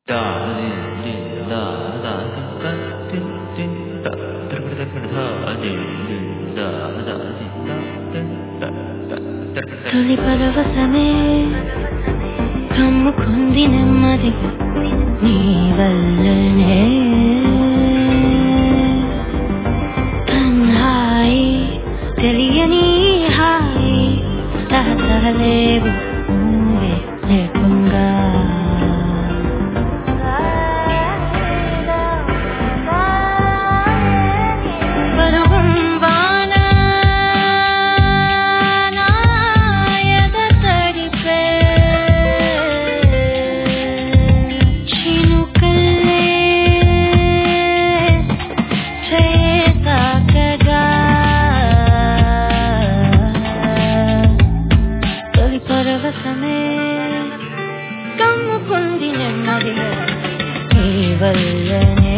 తొలి పరవశమే కమ్ముకుంది నెమ్మది నీ వల్లనే తన్హాయి తెలియని హాయి తహతహలేవు నువ్వే లేకుండా పరువం వాన నాయద తడిపే చినుకల్లే చేతాకగా తొలి పరవశమే కమ్ముకుంది నెమ్మదిగా నీ వల్లనే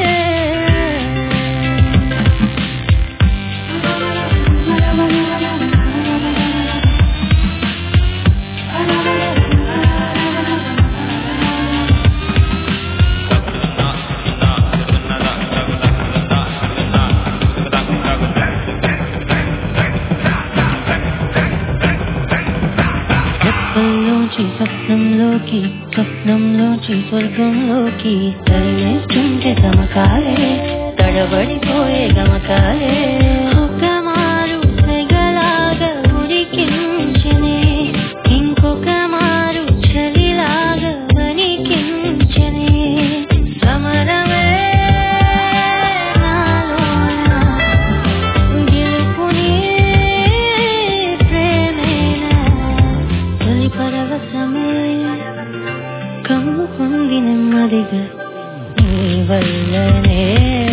రెప్పల్లోంచి స్వప్నంలోకి స్వప్నంలోంచి స్వర్గంలోకి తరిమేస్తుంటే గమకాలే తడబడిపోయే గమకాలే ఒక మారు సెగలాగా ఉడికించనే ఇంకొక మారు చలిలాగా వణికించనే సమరమే నాలోన గెలుపుని ప్రేమేనా తొలి పరవశమే కమ్ముకుంది నెమ్మదిగా నీ వల్లనే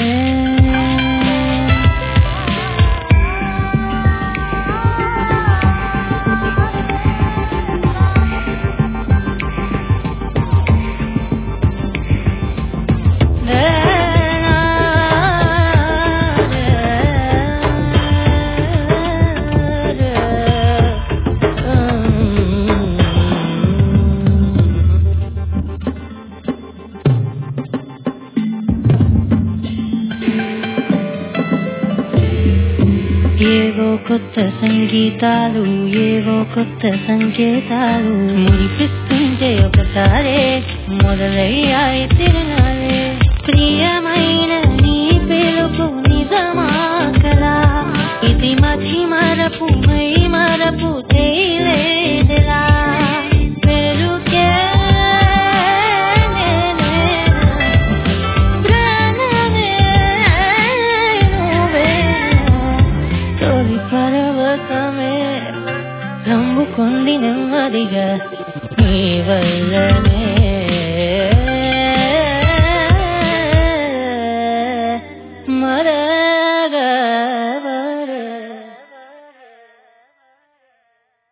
ఏవో కొత్త సంగీతాలు ఏవో కొత్త సంకేతాలు మురిపిస్తుంటే ఒకసారే మొదలయ్యాయి తిరణాలే ప్రియమైన నీ పిలుపు నిజమా కలా ఇది మధి మరపు మై మరపు తేలేదురా వెలుగే నేనే ప్రాణమే నువ్వే తొలి పరవశమే నమ్ముకుంది నెమ్మదిగా నీ వల్లనే